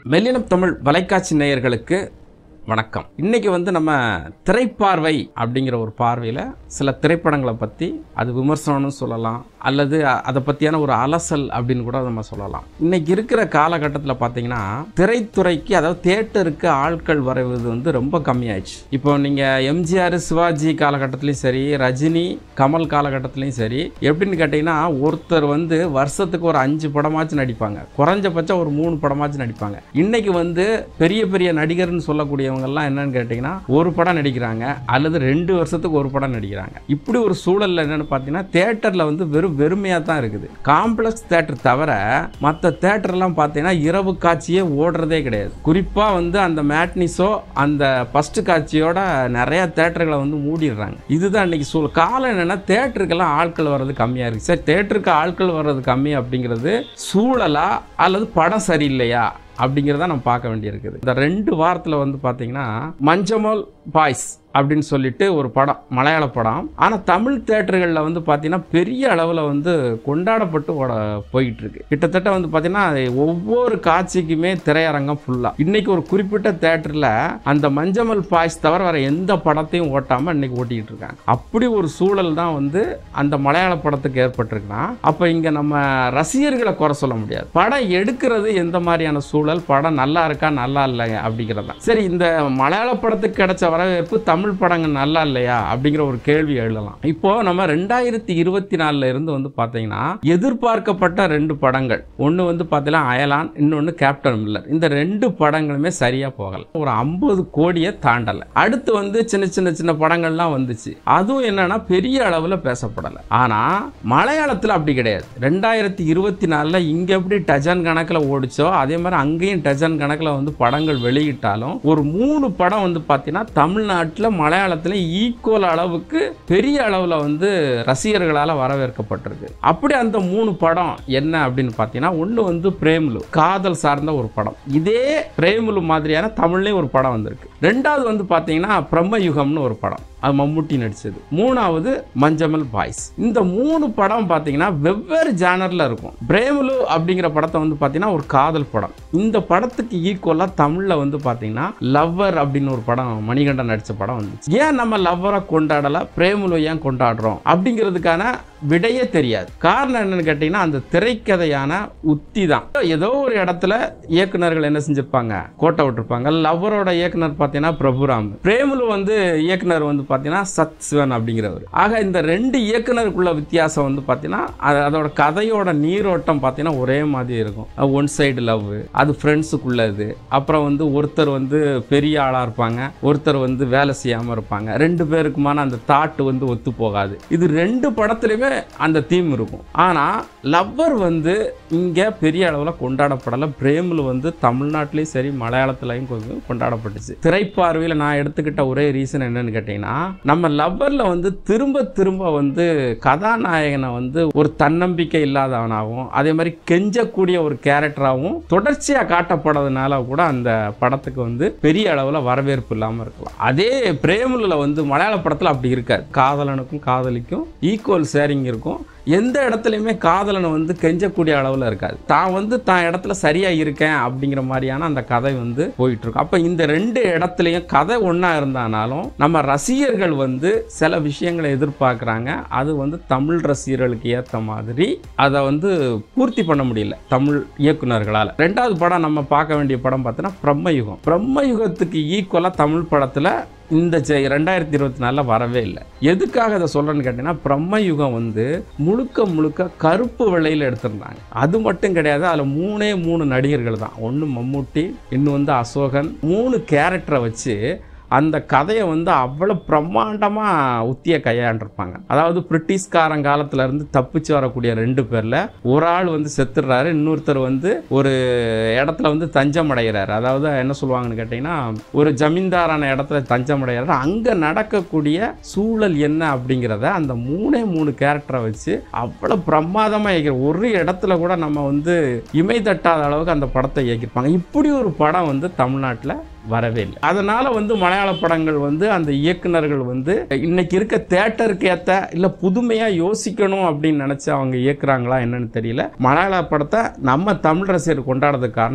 மெல்லினம் தமிழ் வலைக்காட்சி நேயர்களுக்கு வணக்கம் இன்னைக்கு வந்து நம்ம திரைப்பார்வை அப்படிங்கிற ஒரு பார்வையில் சில திரைப்படங்களை பற்றி அது விமர்சனம்னு சொல்லலாம் அல்லது அ- அதை பற்றியான ஒரு அலசல் அப்படின்னு கூட நம்ம சொல்லலாம் இன்னைக்கு இருக்கிற காலகட்டத்தில் பார்த்தீங்கன்னா திரைத்துறைக்கு அதாவது தியேட்டருக்கு ஆட்கள் வரைவது வந்து ரொம்ப கம்மியாயிடுச்சு இப்போ நீங்கள் எம்ஜிஆர் சிவாஜி காலகட்டத்திலையும் சரி ரஜினி கமல் காலகட்டத்திலையும் சரி எப்படின்னு கேட்டிங்கன்னா ஒருத்தர் வந்து வருஷத்துக்கு ஒரு அஞ்சு படமாச்சும் நடிப்பாங்க குறைஞ்சபட்சம் ஒரு மூணு படமாச்சும் நடிப்பாங்க இன்னைக்கு வந்து பெரிய பெரிய நடிகர்னு சொல்லக்கூடியவங்க எல்லாம் என்னன்னு கேட்டிங்கன்னா ஒரு படம் நடிக்கிறாங்க அல்லது ரெண்டு வருஷத்துக்கு ஒரு படம் நடிக்கிறாங்க இப்படி ஒரு சூழல்ல என்னன்னு பார்த்தீங்கன்னா தேட்டர்ல வந்து வெறும் வெறுமையாக தான் இருக்குது காம்ப்ளெக்ஸ் தேட்டர் தவிர மற்ற தேட்டர்லாம் பார்த்தீங்கன்னா இரவு காட்சியே ஓடுறதே கிடையாது குறிப்பாக வந்து அந்த மேட்னிஸோ அந்த ஃபர்ஸ்ட் காட்சியோட நிறைய தேட்டர்களை வந்து மூடிடுறாங்க இதுதான் இன்னைக்கு சூழல் காலம் என்னன்னா தேட்டருக்கெல்லாம் ஆட்கள் வர்றது கம்மியாக இருக்குது சரி தேட்டருக்கு ஆட்கள் வர்றது கம்மி அப்படிங்கிறது சூழலா அல்லது படம் சரியில்லையா அப்படிங்கிறத நம்ம பார்க்க வேண்டியிருக்குது இந்த ரெண்டு வாரத்தில் வந்து பார்த்தீங்கன்னா மஞ்சமல் பாய்ஸ் அப்படின்னு சொல்லிட்டு ஒரு படம் மலையாள படம் ஆனால் தமிழ் தேட்டர்களில் வந்து பார்த்தீங்கன்னா பெரிய அளவில் வந்து கொண்டாடப்பட்டு ஓட போயிட்டு இருக்கு கிட்டத்தட்ட வந்து பார்த்தீங்கன்னா ஒவ்வொரு காட்சிக்குமே திரையரங்கம் ஃபுல்லாக இன்னைக்கு ஒரு குறிப்பிட்ட தேட்டரில் அந்த மஞ்சமல் பாய்ஸ் தவிர வேற எந்த படத்தையும் ஓட்டாமல் இன்னைக்கு ஓட்டிக்கிட்டு இருக்காங்க அப்படி ஒரு சூழல் தான் வந்து அந்த மலையாள படத்துக்கு ஏற்பட்டிருக்குன்னா அப்போ இங்கே நம்ம ரசிகர்களை குறை சொல்ல முடியாது படம் எடுக்கிறது எந்த மாதிரியான சூழல் படம் நல்லா இருக்கா நல்லா இல்லையா அப்படிங்கிறது தான் சரி இந்த மலையாள படத்துக்கு கிடைச்ச வரவேற்பு தமிழ் படங்கள் நல்லா இல்லையா அப்படிங்கிற ஒரு கேள்வி எழலாம் இப்போ நம்ம ரெண்டாயிரத்தி இருபத்தி நாலுல இருந்து வந்து பார்த்தீங்கன்னா எதிர்பார்க்கப்பட்ட ரெண்டு படங்கள் ஒன்று வந்து பார்த்தீங்கன்னா அயலான் இன்னொன்று கேப்டன் மில்லர் இந்த ரெண்டு படங்களுமே சரியா போகல ஒரு ஐம்பது கோடியை தாண்டல அடுத்து வந்து சின்ன சின்ன சின்ன படங்கள்லாம் வந்துச்சு அதுவும் என்னன்னா பெரிய அளவில் பேசப்படலை ஆனா மலையாளத்தில் அப்படி கிடையாது ரெண்டாயிரத்தி இருபத்தி நாலில் இங்க எப்படி டஜன் கணக்கில் ஓடிச்சோ அதே மாதிரி அங்கேயும் டஜன் கணக்கில் வந்து படங்கள் வெளியிட்டாலும் ஒரு மூணு படம் வந்து பார்த்தீங்கன்னா தமிழ்நாட்டில் மலையாளத்தில் ஈக்குவல் அளவுக்கு பெரிய அளவில் வந்து ரசிகர்களால் வரவேற்கப்பட்டிருக்கு அப்படி அந்த மூணு படம் என்ன அப்படின்னு பார்த்தீங்கன்னா ஒன்று வந்து பிரேம்லு காதல் சார்ந்த ஒரு படம் இதே பிரேம்லு மாதிரியான தமிழ்லேயும் ஒரு படம் வந்திருக்கு ரெண்டாவது வந்து பார்த்தீங்கன்னா பிரம்மயுகம்னு ஒரு படம் அது மம்முட்டி நடிச்சது மூணாவது மஞ்சமல் பாய்ஸ் இந்த மூணு படம் பார்த்தீங்கன்னா வெவ்வேறு ஜானரில் இருக்கும் பிரேமலு அப்படிங்கிற படத்தை வந்து பார்த்தீங்கன்னா ஒரு காதல் படம் இந்த படத்துக்கு ஈக்குவலாக தமிழில் வந்து பார்த்தீங்கன்னா லவ்வர் அப்படின்னு ஒரு படம் மணிகண்டன் நடித்த படம் வந்துச்சு ஏன் நம்ம லவ்வரை கொண்டாடல பிரேமலு ஏன் கொண்டாடுறோம் அப்படிங்கிறதுக்கான விடையே தெரியாது காரணம் என்னன்னு கேட்டிங்கன்னா அந்த திரைக்கதையான உத்தி தான் ஏதோ ஒரு இடத்துல இயக்குனர்கள் என்ன செஞ்சிருப்பாங்க கோட்டை விட்டுருப்பாங்க லவ்வரோட இயக்குனர் பார்த்தீங்கன்னா பிரபுராம் பிரேமலு வந்து இயக்குனர் வந்து பார்த்தீங்கன்னா சத் சிவன் அப்படிங்கிறவர் ஆக இந்த ரெண்டு இயக்குனருக்குள்ள வித்தியாசம் வந்து பார்த்தீங்கன்னா அது அதோட கதையோட நீரோட்டம் பார்த்தீங்கன்னா ஒரே மாதிரி இருக்கும் ஒன் சைடு லவ் அது ஃப்ரெண்ட்ஸுக்குள்ளது அப்புறம் வந்து ஒருத்தர் வந்து பெரிய ஆளாக இருப்பாங்க ஒருத்தர் வந்து வேலை செய்யாமல் இருப்பாங்க ரெண்டு பேருக்குமான அந்த தாட்டு வந்து ஒத்து போகாது இது ரெண்டு படத்துலையுமே அந்த தீம் இருக்கும் ஆனால் லவ்வர் வந்து இங்கே பெரிய அளவில் கொண்டாடப்படலை பிரேமில் வந்து தமிழ்நாட்டிலையும் சரி மலையாளத்துலையும் கொஞ்சம் கொண்டாடப்பட்டுச்சு திரைப்பார்வையில் நான் எடுத்துக்கிட்ட ஒரே ரீசன் என்னன்னு கேட்டிங்கன்னா நம்ம லவ்வரில் வந்து திரும்ப திரும்ப வந்து கதாநாயகனை வந்து ஒரு தன்னம்பிக்கை இல்லாதவனாகவும் அதே மாதிரி கெஞ்சக்கூடிய ஒரு கேரக்டராகவும் தொடர்ச்சியாக காட்டப்படுறதுனால கூட அந்த படத்துக்கு வந்து பெரிய அளவில் வரவேற்பு இல்லாமல் இருக்கலாம் அதே பிரேமுல வந்து மலையாள படத்தில் அப்படி இருக்காது காதலனுக்கும் காதலிக்கும் ஈக்குவல் ஷேரிங் இருக்கும் எந்த இடத்துலையுமே காதலனை வந்து கெஞ்சக்கூடிய அளவில் இருக்காது தான் வந்து தான் இடத்துல சரியா இருக்கேன் அப்படிங்கிற மாதிரியான அந்த கதை வந்து போயிட்டு இருக்கும் அப்போ இந்த ரெண்டு இடத்துலையும் கதை ஒன்றா இருந்தானாலும் நம்ம ரசிகர்கள் வந்து சில விஷயங்களை எதிர்பார்க்குறாங்க அது வந்து தமிழ் ரசிகர்களுக்கு ஏற்ற மாதிரி அதை வந்து பூர்த்தி பண்ண முடியல தமிழ் இயக்குனர்களால் ரெண்டாவது படம் நம்ம பார்க்க வேண்டிய படம் பார்த்தோன்னா பிரம்மயுகம் பிரம்மயுகத்துக்கு ஈக்குவலாக தமிழ் படத்தில் இந்த ஜெ- ரெண்டாயிரத்தி இருபத்தி நாலில் வரவே இல்லை எதுக்காக இதை சொல்கிறேன்னு கேட்டிங்கன்னா பிரம்மயுகம் வந்து முழுக்க முழுக்க கருப்பு வெள்ளையில் எடுத்திருந்தாங்க அது மட்டும் கிடையாது அதில் மூணே மூணு நடிகர்கள் தான் ஒன்று மம்முட்டி இன்னும் வந்து அசோகன் மூணு கேரக்டரை வச்சு அந்த கதையை வந்து அவ்வளோ பிரம்மாண்டமாக உத்திய கையாண்டிருப்பாங்க அதாவது பிரிட்டிஷ்காரன் காலத்துல இருந்து தப்பிச்சு வரக்கூடிய ரெண்டு பேரில் ஒரு ஆள் வந்து செத்துடுறாரு இன்னொருத்தர் வந்து ஒரு இடத்துல வந்து தஞ்சம் அடைகிறாரு அதாவது என்ன சொல்லுவாங்கன்னு கேட்டிங்கன்னா ஒரு ஜமீன்தாரான இடத்துல தஞ்சம் அடைகிறாரு அங்கே நடக்கக்கூடிய சூழல் என்ன அப்படிங்கிறத அந்த மூணே மூணு கேரக்டரை வச்சு அவ்வளோ பிரமாதமாக இயக்கிற ஒரு இடத்துல கூட நம்ம வந்து இமை தட்டாத அளவுக்கு அந்த படத்தை இயக்கியிருப்பாங்க இப்படி ஒரு படம் வந்து தமிழ்நாட்டில் வரவே இல்லை அதனால வந்து மலையாள படங்கள் வந்து அந்த இயக்குனர்கள் வந்து இன்னைக்கு இருக்க தேட்டருக்கு ஏத்த இல்ல புதுமையா யோசிக்கணும் அப்படின்னு நினைச்சு அவங்க இயக்குறாங்களா என்னன்னு தெரியல மலையாள படத்தை நம்ம தமிழ் ரசிகர் கொண்டாடுறதுக்கு காரணம்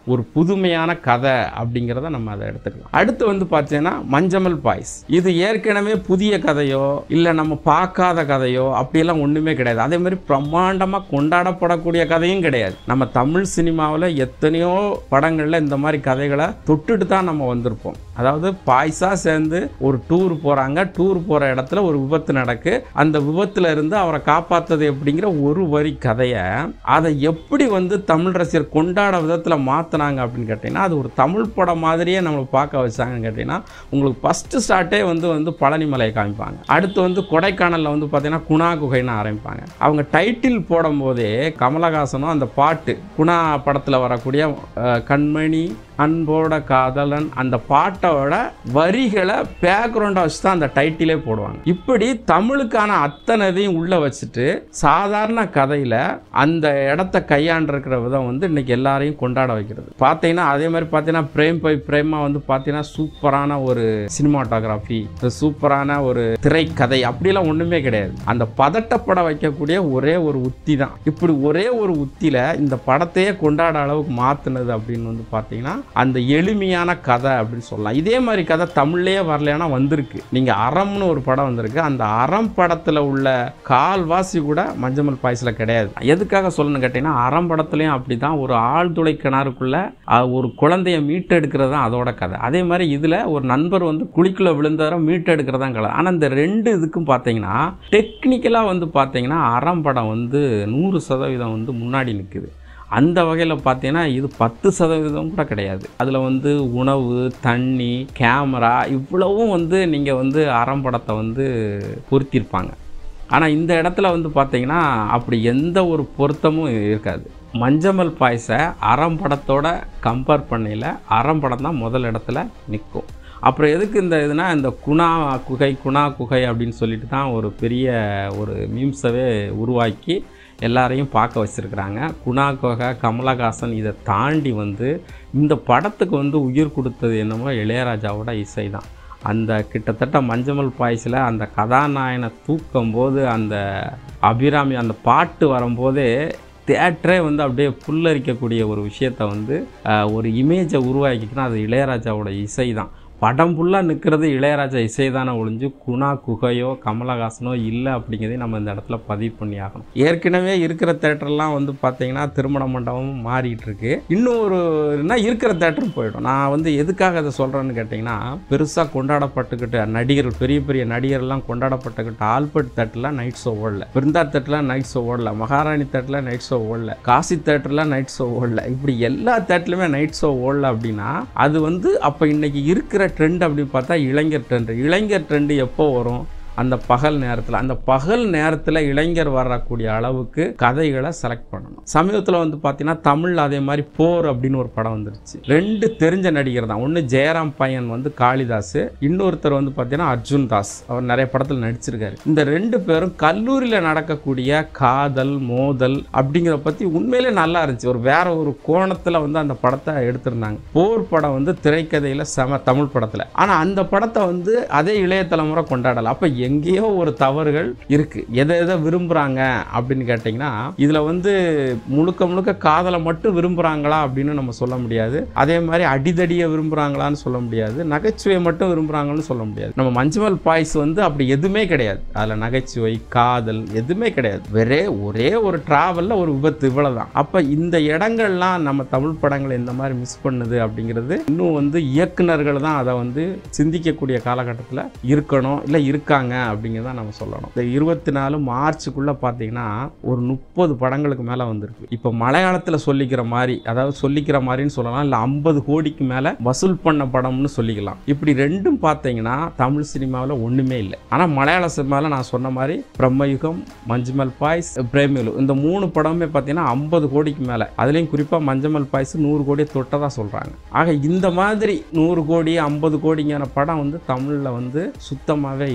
ஒரு புதுமையான கதை அப்படிங்கிறத நம்ம அதை எடுத்துக்கலாம் அடுத்து வந்து பார்த்தீங்கன்னா மஞ்சமல் பாய்ஸ் இது ஏற்கனவே புதிய கதையோ இல்லை நம்ம பார்க்காத கதையோ அப்படியெல்லாம் ஒன்றுமே கிடையாது அதே மாதிரி பிரம்மாண்டமாக கொண்டாடப்படக்கூடிய கதையும் கிடையாது நம்ம தமிழ் சினிமாவில் எத்தனையோ படங்களில் இந்த மாதிரி கதைகளை தொட்டுட்டு தான் நம்ம வந்திருப்போம் அதாவது பாய்ஸா சேர்ந்து ஒரு டூர் போகிறாங்க டூர் போகிற இடத்துல ஒரு விபத்து நடக்கு அந்த விபத்துல இருந்து அவரை காப்பாத்தது எப்படிங்கிற ஒரு வரி கதையை அதை எப்படி வந்து தமிழ் ரசிகர் கொண்டாட விதத்தில் மாற்றினாங்க அப்படின்னு கேட்டிங்கன்னா அது ஒரு தமிழ் படம் மாதிரியே நம்மளை பார்க்க வச்சாங்கன்னு கேட்டிங்கன்னா உங்களுக்கு ஃபஸ்ட்டு ஸ்டார்ட்டே வந்து வந்து பழனிமலையை காமிப்பாங்க அடுத்து வந்து கொடைக்கானலில் வந்து பார்த்தீங்கன்னா குணா குகைன்னு ஆரம்பிப்பாங்க அவங்க டைட்டில் போடும்போதே கமலஹாசனும் அந்த பாட்டு குணா படத்தில் வரக்கூடிய அஹ், கண்மணி அன்போட காதலன் அந்த பாட்டோட வரிகளை பேக்ரவுண்டாக வச்சு தான் அந்த டைட்டிலே போடுவாங்க இப்படி தமிழுக்கான அத்தனைதையும் உள்ள வச்சுட்டு சாதாரண கதையில் அந்த இடத்த கையாண்டிருக்கிற விதம் வந்து இன்னைக்கு எல்லாரையும் கொண்டாட வைக்கிறது பார்த்தீங்கன்னா அதே மாதிரி பார்த்தீங்கன்னா பிரேம் பை பிரேமா வந்து பார்த்தீங்கன்னா சூப்பரான ஒரு சினிமாட்டோகிராஃபி சூப்பரான ஒரு திரைக்கதை அப்படிலாம் ஒன்றுமே கிடையாது அந்த பதட்டப்பட வைக்கக்கூடிய ஒரே ஒரு உத்தி தான் இப்படி ஒரே ஒரு உத்தியில் இந்த படத்தையே கொண்டாட அளவுக்கு மாற்றினது அப்படின்னு வந்து பார்த்தீங்கன்னா அந்த எளிமையான கதை அப்படின்னு சொல்லலாம் இதே மாதிரி கதை தமிழ்லேயே வரலைன்னா வந்திருக்கு நீங்கள் அறம்னு ஒரு படம் வந்திருக்கு அந்த அறம் படத்தில் உள்ள கால்வாசி கூட மஞ்சமல் பாய்ஸில் கிடையாது எதுக்காக சொல்லணும்னு கேட்டிங்கன்னா அறம் படத்துலையும் அப்படி தான் ஒரு ஆழ்துளை கிணறுக்குள்ள அஹ், ஒரு குழந்தைய மீட்டெடுக்கிறது தான் அதோட கதை அதே மாதிரி இதில் ஒரு நண்பர் வந்து குழிக்குள்ள விழுந்தார மீட்டெடுக்கிறது தான் கதை ஆனால் இந்த ரெண்டு இதுக்கும் பார்த்தீங்கன்னா டெக்னிக்கலாக வந்து பார்த்தீங்கன்னா அறம் படம் வந்து நூறு சதவீதம் வந்து முன்னாடி நிற்குது அந்த வகையில் பார்த்தீங்கன்னா இது பத்து சதவீதம் கூட கிடையாது அதில் வந்து உணவு தண்ணி கேமரா இவ்வளவும் வந்து நீங்கள் வந்து அறம் படத்தை வந்து பொருத்தியிருப்பாங்க ஆனால் இந்த இடத்துல வந்து பார்த்தீங்கன்னா அப்படி எந்த ஒரு பொருத்தமும் இருக்காது மஞ்சமல் பாயசை அறம் படத்தோட கம்பேர் பண்ணையில் அறம் படம் தான் முதல் இடத்துல நிற்கும் அப்புறம் எதுக்கு இந்த இதுனா இந்த குணா குகை குணா குகை அப்படின்னு சொல்லிட்டு தான் ஒரு பெரிய ஒரு மீம்ஸவே உருவாக்கி எல்லாரையும் பார்க்க வச்சுருக்கிறாங்க குணா குகை கமலஹாசன் இதை தாண்டி வந்து இந்த படத்துக்கு வந்து உயிர் கொடுத்தது என்னமோ இளையராஜாவோட இசை தான் அந்த கிட்டத்தட்ட மஞ்சமல் பாய்ஸில் அந்த கதாநாயகனை தூக்கும் போது அந்த அபிராமி அந்த பாட்டு வரும்போதே தேட்டரே வந்து அப்படியே புல்லரிக்கக்கூடிய ஒரு விஷயத்தை வந்து அஹ், ஒரு இமேஜை உருவாக்கிக்கினா அது இளையராஜாவோட இசை தான் படம் ஃபுல்லாக நிற்கிறது இளையராஜா இசை தானே ஒழிஞ்சு குணா குகையோ கமலஹாசனோ இல்லை அப்படிங்கிறதையும் நம்ம இந்த இடத்துல பதிவு பண்ணி ஆகணும் ஏற்கனவே இருக்கிற தேட்டர்லாம் வந்து பார்த்தீங்கன்னா திருமண மண்டபமும் மாறிட்டு இருக்கு இன்னும் ஒரு என்ன இருக்கிற தேட்டரும் போயிடும் நான் வந்து எதுக்காக அதை சொல்கிறேன்னு கேட்டிங்கன்னா பெருசாக கொண்டாடப்பட்டுக்கிட்ட நடிகர்கள் பெரிய பெரிய நடிகர்லாம் கொண்டாடப்பட்டுக்கிட்ட ஆல்பர்ட் தேட்டரில் நைட் ஷோ ஓடல பிருந்தா தேட்டரில் நைட் ஷோ ஓடல மகாராணி தேட்டரில் நைட் ஷோ ஓடல காசி தேட்டரில் நைட் ஷோ ஓடல இப்படி எல்லா தேட்டர்லையுமே நைட் ஷோ ஓடல அப்படின்னா அது வந்து அப்போ இன்னைக்கு இருக்கிற ட்ரெண்ட் அப்படின்னு பார்த்தா இளைஞர் ட்ரெண்ட் இளைஞர் ட்ரெண்டு எப்போ வரும் அந்த பகல் நேரத்தில் அந்த பகல் நேரத்தில் இளைஞர் வரக்கூடிய அளவுக்கு கதைகளை செலக்ட் பண்ணணும் சமீபத்தில் வந்து பார்த்தீங்கன்னா தமிழ் அதே மாதிரி போர் அப்படின்னு ஒரு படம் வந்துருச்சு ரெண்டு தெரிஞ்ச நடிகர் தான் ஒன்று ஜெயராம் பையன் வந்து காளிதாஸ் இன்னொருத்தர் வந்து பார்த்தீங்கன்னா அர்ஜுன் தாஸ் அவர் நிறைய படத்தில் நடிச்சிருக்காரு இந்த ரெண்டு பேரும் கல்லூரியில் நடக்கக்கூடிய காதல் மோதல் அப்படிங்கிறத பற்றி உண்மையிலே நல்லா இருந்துச்சு ஒரு வேற ஒரு கோணத்தில் வந்து அந்த படத்தை எடுத்திருந்தாங்க போர் படம் வந்து திரைக்கதையில் செம தமிழ் படத்தில் ஆனால் அந்த படத்தை வந்து அதே இளைய தலைமுறை கொண்டாடல அப்போ எங்கேயோ ஒரு தவறுகள் இருக்கு எதை எதை விரும்புகிறாங்க அப்படின்னு கேட்டிங்கன்னா இதில் வந்து முழுக்க முழுக்க காதலை மட்டும் விரும்புகிறாங்களா அப்படின்னு நம்ம சொல்ல முடியாது அதே மாதிரி அடிதடியை விரும்புகிறாங்களான்னு சொல்ல முடியாது நகைச்சுவை மட்டும் விரும்புகிறாங்கன்னு சொல்ல முடியாது நம்ம மஞ்சுமல் பாய்ஸ் வந்து அப்படி எதுவுமே கிடையாது அதில் நகைச்சுவை காதல் எதுவுமே கிடையாது ஒரே ஒரே ஒரு டிராவலில் ஒரு விபத்து இவ்வளவுதான் அப்போ இந்த இடங்கள்லாம் நம்ம தமிழ் படங்களை இந்த மாதிரி மிஸ் பண்ணுது அப்படிங்கிறது இன்னும் வந்து இயக்குனர்கள் தான் அதை வந்து சிந்திக்கக்கூடிய காலகட்டத்தில் இருக்கணும் இல்லை இருக்காங்க அப்படிங்கிறத நம்ம சொல்லணும் இந்த இருபத்தி நாலு மார்ச்சுக்குள்ளே பார்த்தீங்கன்னா ஒரு முப்பது படங்களுக்கு மேலே வந்திருக்கு இப்போ மலையாளத்தில் சொல்லிக்கிற மாதிரி அதாவது சொல்லிக்கிற மாதிரின்னு சொல்லலாம் இல்லை ஐம்பது கோடிக்கு மேலே வசூல் பண்ண படம்னு சொல்லிக்கலாம் இப்படி ரெண்டும் பார்த்தீங்கன்னா தமிழ் சினிமாவில் ஒன்றுமே இல்லை ஆனால் மலையாள சினிமாவில் நான் சொன்ன மாதிரி பிரம்மயுகம் மஞ்சுமல் பாய்ஸ் பிரேமிலு இந்த மூணு படமே பார்த்தீங்கன்னா ஐம்பது கோடிக்கு மேலே அதுலேயும் குறிப்பாக மஞ்சமல் பாய்ஸ் நூறு கோடியை தொட்டதாக சொல்கிறாங்க ஆக இந்த மாதிரி நூறு கோடி ஐம்பது கோடிங்கான படம் வந்து தமிழில் வந்து சுத்தமாகவே இல்லை இப்போ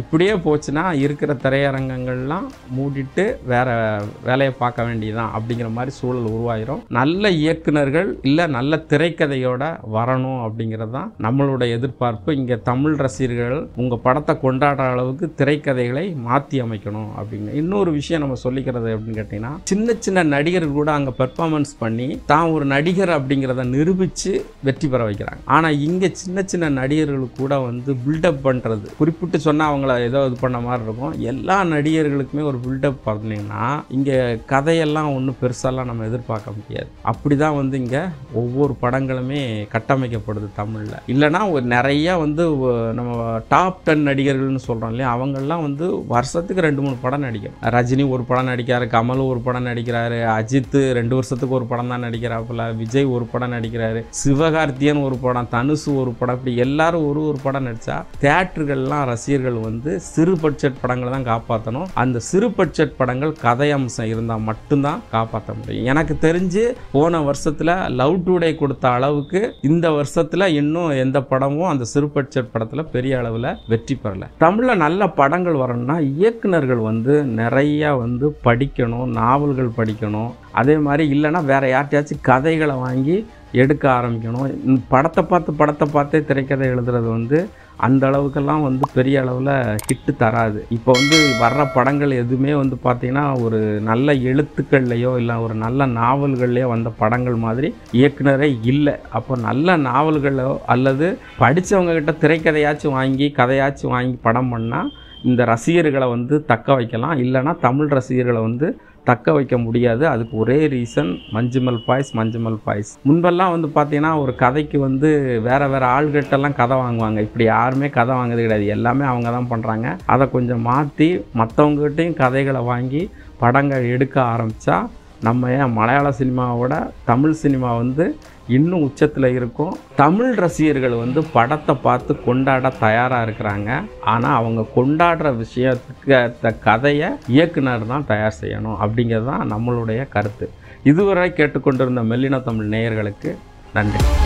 இப்படியே போச்சுன்னா இருக்கிற திரையரங்கங்கள்லாம் மூடிட்டு வேற வேலையை பார்க்க வேண்டியதுதான் அப்படிங்கிற மாதிரி சூழல் உருவாயிரும் நல்ல இயக்குனர்கள் இல்லை நல்ல திரைக்கதையோட வரணும் அப்படிங்கிறது தான் நம்மளோட எதிர்பார்ப்பு இங்கே தமிழ் ரசிகர்கள் உங்கள் படத்தை கொண்டாடுற அளவுக்கு திரைக்கதைகளை மாற்றி அமைக்கணும் அப்படிங்க இன்னொரு விஷயம் நம்ம சொல்லிக்கிறது அப்படின்னு கேட்டிங்கன்னா சின்ன சின்ன நடிகர்கள் கூட அங்கே பெர்ஃபார்மன்ஸ் பண்ணி தான் ஒரு நடிகர் அப்படிங்கிறத நிரூபித்து வெற்றி பெற வைக்கிறாங்க ஆனால் இங்கே சின்ன சின்ன நடிகர்களுக்கு கூட வந்து பில்டப் பண்ணுறது குறிப்பிட்டு சொன்னால் அவங்கள ஏதோ இது பண்ண மாதிரி இருக்கும் எல்லா நடிகர்களுக்குமே ஒரு பில்டப் பண்ணீங்கன்னா இங்கே கதையெல்லாம் ஒன்றும் பெருசாலாம் நம்ம எதிர்பார்க்க முடியாது அப்படி தான் வந்து இங்கே ஒவ்வொரு படங்களுமே கட்டமைக்கப்படுது தமிழில் இல்லைன்னா ஒரு நிறைய வந்து ஒ- நம்ம டாப் டென் நடிகர்கள்னு சொல்கிறோம் இல்லையா அவங்கெல்லாம் வந்து வருஷத்துக்கு ரெண்டு மூணு படம் நடிக்கும் ரஜினி ஒரு படம் நடிக்கிறாரு கமல் ஒரு படம் நடிக்கிறாரு அஜித் ரெண்டு வருஷத்துக்கு ஒரு படம் தான் நடிக்கிறாப்புல விஜய் ஒரு படம் நடிக்கிறாரு சிவகார்த்தியன் ஒரு படம் தனுசு ஒரு படம் இப்படி எல்லாரும் ஒரு ஒரு படம் நடித்தா தேட்டர்கள்லாம் ரசிகர்கள் வந்து சிறு பட்ஜெட் படங்களை தான் காப்பாற்றணும் அந்த சிறு பட்ஜெட் படங்கள் கதை அம்சம் இருந்தால் மட்டும்தான் காப்பாற்ற முடியும் எனக்கு தெரிஞ்சு போன வருஷத்தில் லவ் டுடே கொடுத்த அளவுக்கு இந்த வருஷத்தில் இன்னும் எந்த படமும் அந்த சிறு பட்ஜெட் படத்தில் பெரிய அளவில் வெற்றி பெறல தமிழில் நல்ல படங்கள் வரணும்னா இயக்குனர்கள் வந்து நிறைய வந்து படிக்கணும் நாவல்கள் படிக்கணும் அதே மாதிரி இல்லைன்னா வேற யார்ட்டையாச்சும் கதைகளை வாங்கி எடுக்க ஆரம்பிக்கணும் இந்த படத்தை பார்த்து படத்தை பார்த்தே திரைக்கதை எழுதுறது வந்து அந்த அளவுக்கெல்லாம் வந்து பெரிய அளவில் ஹிட்டு தராது இப்போ வந்து வர்ற படங்கள் எதுவுமே வந்து பார்த்திங்கன்னா ஒரு நல்ல எழுத்துக்கள்லையோ இல்லை ஒரு நல்ல நாவல்கள்லையோ வந்த படங்கள் மாதிரி இயக்குனரே இல்லை அப்போ நல்ல நாவல்களோ அல்லது படிச்சவங்க கிட்ட திரைக்கதையாச்சும் வாங்கி கதையாச்சும் வாங்கி படம் பண்ணால் இந்த ரசிகர்களை வந்து தக்க வைக்கலாம் இல்லைன்னா தமிழ் ரசிகர்களை வந்து தக்க வைக்க முடியாது அதுக்கு ஒரே reason Manjummel boys Manjummel boys முன்பெல்லாம் வந்து பார்த்தீங்கன்னா ஒரு கதைக்கு வந்து வேற வேற ஆள்கிட்டெல்லாம் கதை வாங்குவாங்க இப்படி யாருமே கதை வாங்குறது கிடையாது எல்லாமே அவங்க தான் பண்ணுறாங்க அதை கொஞ்சம் மாற்றி மற்றவங்ககிட்டையும் கதைகளை வாங்கி படங்கள் எடுக்க ஆரம்பித்தா நம்ம ஏன் மலையாள சினிமாவோட தமிழ் சினிமா வந்து இன்னும் உச்சத்தில் இருக்கும் தமிழ் ரசிகர்கள் வந்து படத்தை பார்த்து கொண்டாட தயாராக இருக்கிறாங்க ஆனால் அவங்க கொண்டாடுற விஷயத்துக்கு அந்த கதையை இயக்குனர் தான் தயார் செய்யணும் அப்படிங்கிறது தான் நம்மளுடைய கருத்து இதுவரை கேட்டுக்கொண்டிருந்த மெல்லின தமிழ் நேயர்களுக்கு நன்றி